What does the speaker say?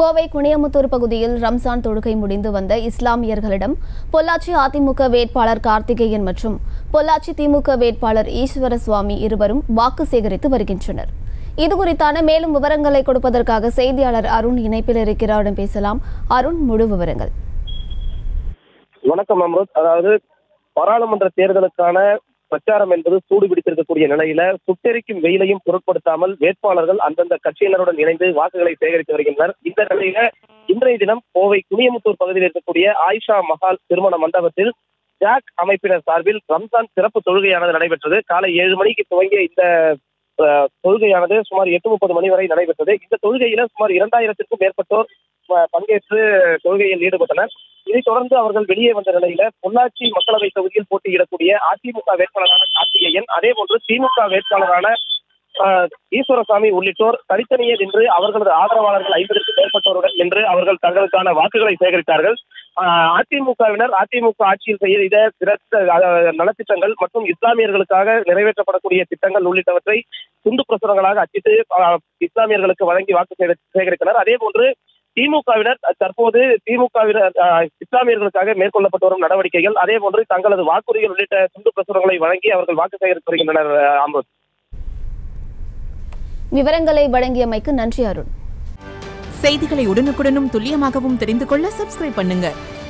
கோவை குனியமுத்தூர் பகுதியில் ரம்ஜான் தொழுகை முடிந்து வந்த இஸ்லாமியர்களிடம் பொள்ளாச்சி அதிமுக வேட்பாளர் கார்த்திகேயன் மற்றும் பொள்ளாச்சி திமுக வேட்பாளர் ஈஸ்வர சுவாமி இருவரும் வாக்கு சேகரித்து வருகின்றனர் இது குறித்தான மேலும் விவரங்களை கொடுப்பதற்காக செய்தியாளர் அருண் இணைப்பில் இருக்கிறாரிடம் பேசலாம் அருண் முழு விவரங்கள் வணக்கம் அம்ருத் அதாவது பாராளுமன்ற தேர்தலுக்கான பிரச்சாரம் என்பது சூடு பிடித்திருக்கக்கூடிய நிலையில சுட்டெரிக்கும் வெயிலையும் பொருட்படுத்தாமல் வேட்பாளர்கள் அந்தந்த கட்சியினருடன் இணைந்து வாக்குகளை சேகரித்து வருகின்றனர் இந்த நிலையில இன்றைய தினம் கோவை குனியமுத்தூர் பகுதியில் இருக்கக்கூடிய ஆயிஷா மஹால் திருமண மண்டபத்தில் ஜாக் அமைப்பினர் சார்பில் ரம்ஜான் சிறப்பு தொழுகையானது நடைபெற்றது காலை ஏழு மணிக்கு துவங்கிய இந்த அஹ், தொழுகையானது சுமார் எட்டு முப்பது மணி வரை நடைபெற்றது இந்த தொழுகையில சுமார் இரண்டாயிரத்திற்கும் மேற்பட்டோர் அஹ், பங்கேற்று தொழுகையில் ஈடுபட்டனர் இதைத் தொடர்ந்து அவர்கள் வெளியே வந்த நிலையில பொள்ளாச்சி மக்களவை தொகுதியில் போட்டியிடக்கூடிய அதிமுக வேட்பாளரான கார்த்திகேயன் அதே போன்று திமுக வேட்பாளரான ஆஹ், ஈஸ்வரசாமி உள்ளிட்டோர் தனித்தனியே நின்று அவர்களது ஆதரவாளர்கள் ஐம்பதற்கும் மேற்பட்டோருடன் நின்று அவர்கள் தங்களுக்கான வாக்குகளை சேகரித்தார்கள் ஆஹ், அதிமுகவினர் அதிமுக ஆட்சியில் செய்த சிறந்த அஹ், நலத்திட்டங்கள் மற்றும் இஸ்லாமியர்களுக்காக நிறைவேற்றப்படக்கூடிய திட்டங்கள் உள்ளிட்டவற்றை துண்டு பிரசுரங்களாக அச்சிட்டு ஆஹ், இஸ்லாமியர்களுக்கு வழங்கி வாக்கு சேகரி- சேகரித்தனர் அதே போன்று திமுகவினர் தற்போது திமுகவினர் ஆஹ், இஸ்லாமியர்களுக்காக மேற்கொள்ளப்பட்டு வரும் நடவடிக்கைகள் அதே போன்று தங்களது வாக்குறுதிகள் உள்ளிட்ட துண்டு பிரசுரங்களை வழங்கி அவர்கள் வாக்கு சேகரித்து வருகின்றனர் ஆஹ், அம்ருத் விவரங்களை வழங்கியமைக்கு நன்றி அருண் செய்திகளை உடனுக்குடனும் துல்லியமாகவும் தெரிந்து கொள்ள சப்ஸ்கிரைப் பண்ணுங்க